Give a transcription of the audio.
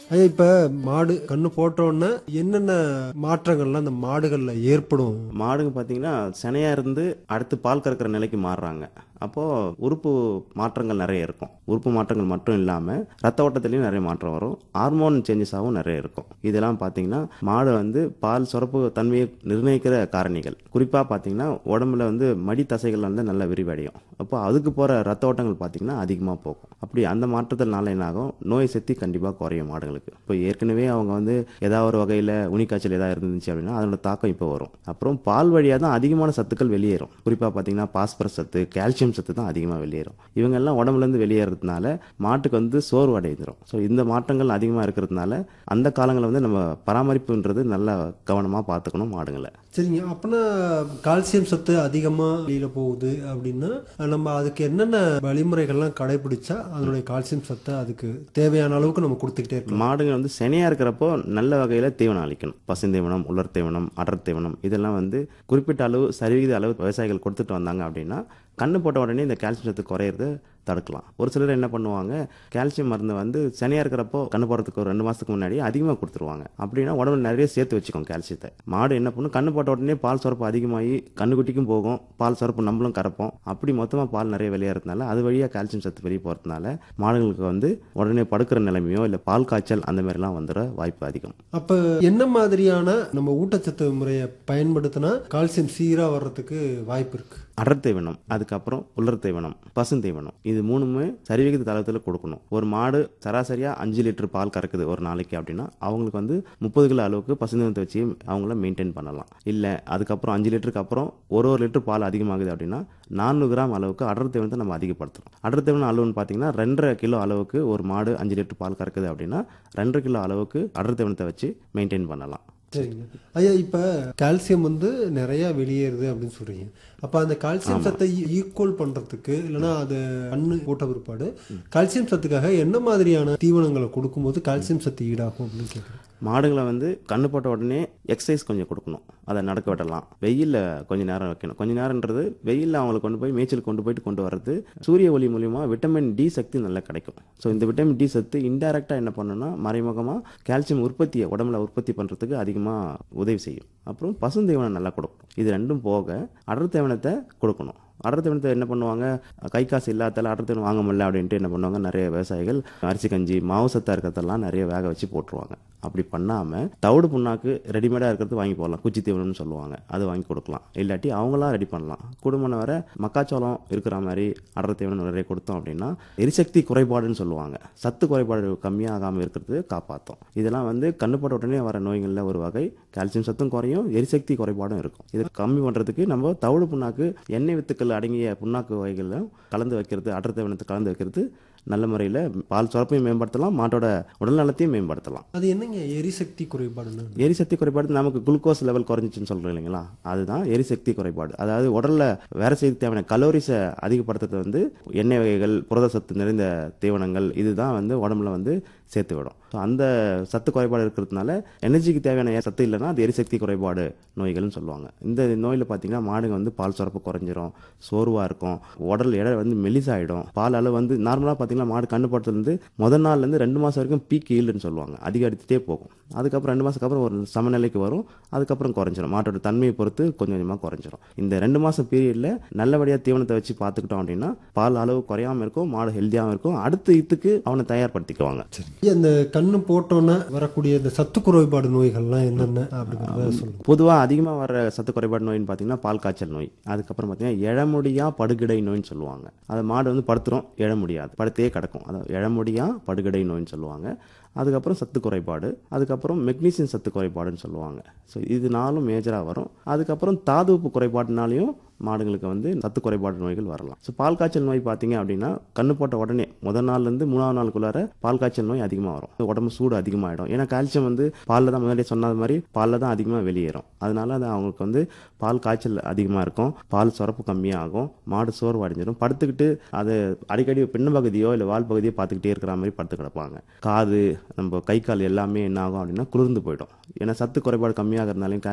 ஐயா இப்ப மாடு கண்ணு போட்டோன்னே என்னென்ன மாற்றங்கள்லாம் அந்த மாடுகள்ல ஏற்படும் மாடுங்க பார்த்தீங்கன்னா சினையா இருந்து அடுத்து பால் கறக்கிற நிலைக்கு மாறுறாங்க அப்போ உறுப்பு மாற்றங்கள் நிறைய இருக்கும் உறுப்பு மாற்றங்கள் மட்டும் இல்லாமல் ரத்த ஓட்டத்துலையும் நிறைய மாற்றம் வரும் ஹார்மோன் சேஞ்சஸாகவும் நிறைய இருக்கும் இதெல்லாம் பார்த்தீங்கன்னா மாடு வந்து பால் சுரப்பு தன்மையை நிர்ணயிக்கிற காரணிகள் குறிப்பாக பார்த்தீங்கன்னா உடம்புல வந்து மடி தசைகள் வந்து நல்லா விரிவடையும் அப்போ அதுக்கு போகிற ரத்த ஓட்டங்கள் பார்த்தீங்கன்னா அதிகமாக போகும் அப்படி அந்த மாற்றத்தினால என்ன ஆகும் நோய் சக்தி கண்டிப்பாக குறையும் மாடுங்களுக்கு இப்போ ஏற்கனவே அவங்க வந்து ஏதாவது ஒரு வகையில் உனிக்காய்ச்சல் ஏதாவது இருந்துச்சு அப்படின்னா அதனோட தாக்கம் இப்போ வரும் அப்புறம் பால் வழியாக தான் அதிகமான சத்துக்கள் வெளியேறும் குறிப்பாக பார்த்தீங்கன்னா பாஸ்பரஸ் சத்து கால்சியம் சத்து தான் அதிகமாக வெளியேறும் இவங்கெல்லாம் உடம்புலேருந்து வெளியேறதுனால மாட்டுக்கு வந்து சோர்வு அடைந்துடும் ஸோ இந்த மாற்றங்கள் அதிகமாக இருக்கிறதுனால அந்த காலங்களில் வந்து நம்ம பராமரிப்புன்றது நல்லா கவனமாக பார்த்துக்கணும் மாடுங்களை சரிங்க அப்பனா கால்சியம் சத்து அதிகமா வெளியில போகுது அப்படின்னா நம்ம அதுக்கு என்னென்ன வழிமுறைகள்லாம் கடைபிடிச்சா அதனுடைய கால்சியம் சத்தை அதுக்கு தேவையான அளவுக்கு நம்ம கொடுத்துக்கிட்டே இருக்கணும் மாடுங்க வந்து செனையாக இருக்கிறப்போ நல்ல வகையில் தீவனம் அளிக்கணும் பசுந்தீவனம் உலர் தீவனம் அடர் தீவனம் இதெல்லாம் வந்து குறிப்பிட்ட அளவு சரிவிகித அளவு விவசாயிகள் கொடுத்துட்டு வந்தாங்க அப்படின்னா கண்ணு போட்ட உடனே இந்த கால்சியம் சத்து குறையிறது தடுக்கலாம் ஒரு சிலர் என்ன பண்ணுவாங்க கால்சியம் மருந்து வந்து சனியாக இருக்கிறப்போ கண்ணு போடுறதுக்கு ஒரு ரெண்டு மாதத்துக்கு முன்னாடி அதிகமாக கொடுத்துருவாங்க அப்படின்னா உடம்புல நிறைய சேர்த்து வச்சுக்கோங்க கால்சியத்தை மாடு என்ன பண்ணும் கண்ணு போட்ட உடனே பால் சுரப்பு அதிகமாகி கண்ணுக்குட்டிக்கும் போகும் பால் சுரப்பு நம்மளும் கறப்போம் அப்படி மொத்தமாக பால் நிறைய வெளியேறதுனால அது வழியாக கால்சியம் சத்து வெளியே போகிறதுனால மாடுகளுக்கு வந்து உடனே படுக்கிற நிலைமையோ இல்லை பால் காய்ச்சல் அந்த மாதிரிலாம் வந்துட வாய்ப்பு அதிகம் அப்ப என்ன மாதிரியான நம்ம ஊட்டச்சத்து முறையை பயன்படுத்தினா கால்சியம் சீரா வர்றதுக்கு வாய்ப்பு இருக்கு அடர் தீவனம் அதுக்கப்புறம் உலர் தீவனம் பசுந்தீவனம் இது மூணுமே சரிவிகித தளத்தில் கொடுக்கணும் ஒரு மாடு சராசரியாக அஞ்சு லிட்டர் பால் கறக்குது ஒரு நாளைக்கு அப்படின்னா அவங்களுக்கு வந்து முப்பது கிலோ அளவுக்கு பசுந்தீவனத்தை வச்சு அவங்கள மெயின்டைன் பண்ணலாம் இல்லை அதுக்கப்புறம் அஞ்சு லிட்டருக்கு அப்புறம் ஒரு ஒரு லிட்டர் பால் அதிகமாகுது அப்படின்னா நானூறு கிராம் அளவுக்கு அடர் தீவனத்தை நம்ம அதிகப்படுத்துறோம் அடர் தீவனம் அளவுன்னு பார்த்தீங்கன்னா ரெண்டரை கிலோ அளவுக்கு ஒரு மாடு அஞ்சு லிட்டர் பால் கறக்குது அப்படின்னா ரெண்டரை கிலோ அளவுக்கு அடர் தீவனத்தை வச்சு மெயின்டைன் பண்ணலாம் சரிங்க ஐயா இப்ப கால்சியம் வந்து நிறைய வெளியேறுது அப்படின்னு சொல்றீங்க அப்ப அந்த கால்சியம் சத்தை ஈக்குவல் பண்றதுக்கு இல்லைன்னா அது கண்ணு போட்ட பிற்பாடு கால்சியம் சத்துக்காக என்ன மாதிரியான தீவனங்களை கொடுக்கும்போது கால்சியம் சத்து ஈடாகும் அப்படின்னு கேட்குறேன் மாடுகளை வந்து கண்ணு போட்ட உடனே எக்ஸசைஸ் கொஞ்சம் கொடுக்கணும் அதை நடக்க விடலாம் வெயிலில் கொஞ்ச நேரம் வைக்கணும் கொஞ்ச நேரம்ன்றது வெயிலில் அவங்களை கொண்டு போய் மேய்ச்சல் கொண்டு போயிட்டு கொண்டு வர்றது சூரிய ஒளி மூலியமா விட்டமின் டி சக்தி நல்லா கிடைக்கும் ஸோ இந்த விட்டமின் டி சத்து இன்டெரக்டாக என்ன பண்ணுன்னா மறைமுகமாக கால்சியம் உற்பத்தியை உடம்புல உற்பத்தி பண்ணுறதுக்கு அதிகமாக உதவி செய்யும் அப்புறம் பசுந்தீவனம் நல்லா கொடுக்கணும் இது ரெண்டும் போக அடர் தேவனத்தை கொடுக்கணும் அடர் தீவனத்தை என்ன பண்ணுவாங்க கை காசு இல்லாதால அடர் தீவனம் வாங்க முடியல அப்படின்ட்டு என்ன பண்ணுவாங்க நிறைய விவசாயிகள் அரிசி கஞ்சி மாவு சத்தா இருக்கிறதெல்லாம் நிறைய வேக வச்சு போட்டுருவாங்க அப்படி பண்ணாமல் தவிடு புண்ணாக்கு ரெடிமேடாக இருக்கிறது வாங்கி போடலாம் குச்சி தீவனம்னு சொல்லுவாங்க அது வாங்கி கொடுக்கலாம் இல்லாட்டி அவங்களா ரெடி பண்ணலாம் குடும்பம் வர மக்காச்சோளம் இருக்கிற மாதிரி அடர் தீவனம் நிறைய கொடுத்தோம் அப்படின்னா எரிசக்தி குறைபாடுன்னு சொல்லுவாங்க சத்து குறைபாடு கம்மியாகாமல் இருக்கிறது காப்பாற்றும் இதெல்லாம் வந்து கண்ணு போட்ட உடனே வர நோய்களில் ஒரு வகை கால்சியம் சத்தும் குறையும் எரிசக்தி குறைபாடும் இருக்கும் இதை கம்மி பண்ணுறதுக்கு நம்ம தவிடு புண்ணாக்கு எண்ணெய் வித்துக்கள் அடங்கிய புண்ணாக்கு வகைகளும் கலந்து வைக்கிறது அடர் தீவனத்தை கலந்து வைக்கிறது நல்ல முறையில் பால் சுரப்பையும் மேம்படுத்தலாம் மாட்டோட உடல் நலத்தையும் மேம்படுத்தலாம் அது என்னங்க எரிசக்தி குறைபாடுன்னு எரிசக்தி குறைபாடு நமக்கு குளுக்கோஸ் லெவல் குறைஞ்சிச்சுன்னு சொல்றோம் இல்லைங்களா அதுதான் எரிசக்தி குறைபாடு அதாவது உடல்ல வேலை செய்ய தேவையான கலோரிஸை அதிகப்படுத்துறது வந்து எண்ணெய் வகைகள் புரத சத்து நிறைந்த தீவனங்கள் இதுதான் வந்து உடம்புல வந்து சேர்த்து விடும் ஸோ அந்த சத்து குறைபாடு இருக்கிறதுனால எனர்ஜிக்கு தேவையான சத்து இல்லைன்னா அது எரிசக்தி குறைபாடு நோய்கள்னு சொல்லுவாங்க இந்த நோயில் பார்த்தீங்கன்னா மாடுங்க வந்து பால் சுரப்பு குறைஞ்சிரும் சோர்வாக இருக்கும் உடல் எடை வந்து மெலிசாயிடும் பால் அளவு வந்து நார்மலாக பார்த்தீங்கன்னா மாடு கண்ணு போட்டதுலேருந்து முதல் நாள்லேருந்து ரெண்டு மாதம் வரைக்கும் பீக் ஈல்டுன்னு சொல்லுவாங்க அதிகரித்துட்டே போகும் அதுக்கப்புறம் ரெண்டு மாதத்துக்கு அப்புறம் ஒரு சமநிலைக்கு வரும் அதுக்கப்புறம் குறைஞ்சிரும் மாட்டோட தன்மையை பொறுத்து கொஞ்சம் கொஞ்சமாக குறைஞ்சிரும் இந்த ரெண்டு மாதம் பீரியடில் நல்லபடியாக தீவனத்தை வச்சு பார்த்துக்கிட்டோம் அப்படின்னா பால் அளவு குறையாமல் இருக்கும் மாடு ஹெல்த்தியாகவும் இருக்கும் அடுத்த இத்துக்கு அவனை தயார்படுத்திக்குவாங்க இந்த கண்ணு போட்டோன்னே வரக்கூடிய இந்த சத்து குறைபாடு நோய்கள்லாம் என்னென்ன அப்படிங்கிறத சொல்லுங்க பொதுவாக அதிகமாக வர சத்து குறைபாடு நோயின்னு பார்த்தீங்கன்னா பால் காய்ச்சல் நோய் அதுக்கப்புறம் பார்த்தீங்கன்னா எழமுடியா படுகிடை நோய்னு சொல்லுவாங்க அது மாடு வந்து படுத்துரும் எழ முடியாது படுத்தே கிடக்கும் அதாவது எழமுடியா படுகிடை நோய்னு சொல்லுவாங்க அதுக்கப்புறம் சத்து குறைபாடு அதுக்கப்புறம் மெக்னீசியம் சத்து குறைபாடுன்னு சொல்லுவாங்க ஸோ இது நாலும் மேஜராக வரும் அதுக்கப்புறம் தாது உப்பு குறைபாடுனாலையும் மாடுங்களுக்கு வந்து சத்து குறைபாடு நோய்கள் வரலாம் ஸோ பால் காய்ச்சல் நோய் பார்த்தீங்க அப்படின்னா கண்ணு போட்ட உடனே முதல் நாள்லேருந்து மூணாவது நாளுக்குள்ளார பால் காய்ச்சல் நோய் அதிகமாக வரும் உடம்பு சூடு அதிகமாகிடும் ஏன்னா கால்சியம் வந்து பாலில் தான் முன்னாடியே சொன்னது மாதிரி பாலில் தான் அதிகமாக வெளியேறும் அதனால அது அவங்களுக்கு வந்து பால் காய்ச்சல் அதிகமாக இருக்கும் பால் சுரப்பு கம்மியாகும் மாடு சோர்வு அடைஞ்சிடும் படுத்துக்கிட்டு அது அடிக்கடி பின்ன பகுதியோ இல்லை வால் பகுதியோ பார்த்துக்கிட்டே இருக்கிற மாதிரி படுத்து கிடப்பாங்க காது நம்ம கை கால் எல்லாமே என்ன ஆகும் அப்படின்னா குளிர்ந்து போயிடும் ஏன்னா சத்து குறைபாடு கம்மியாகிறதுனாலையும்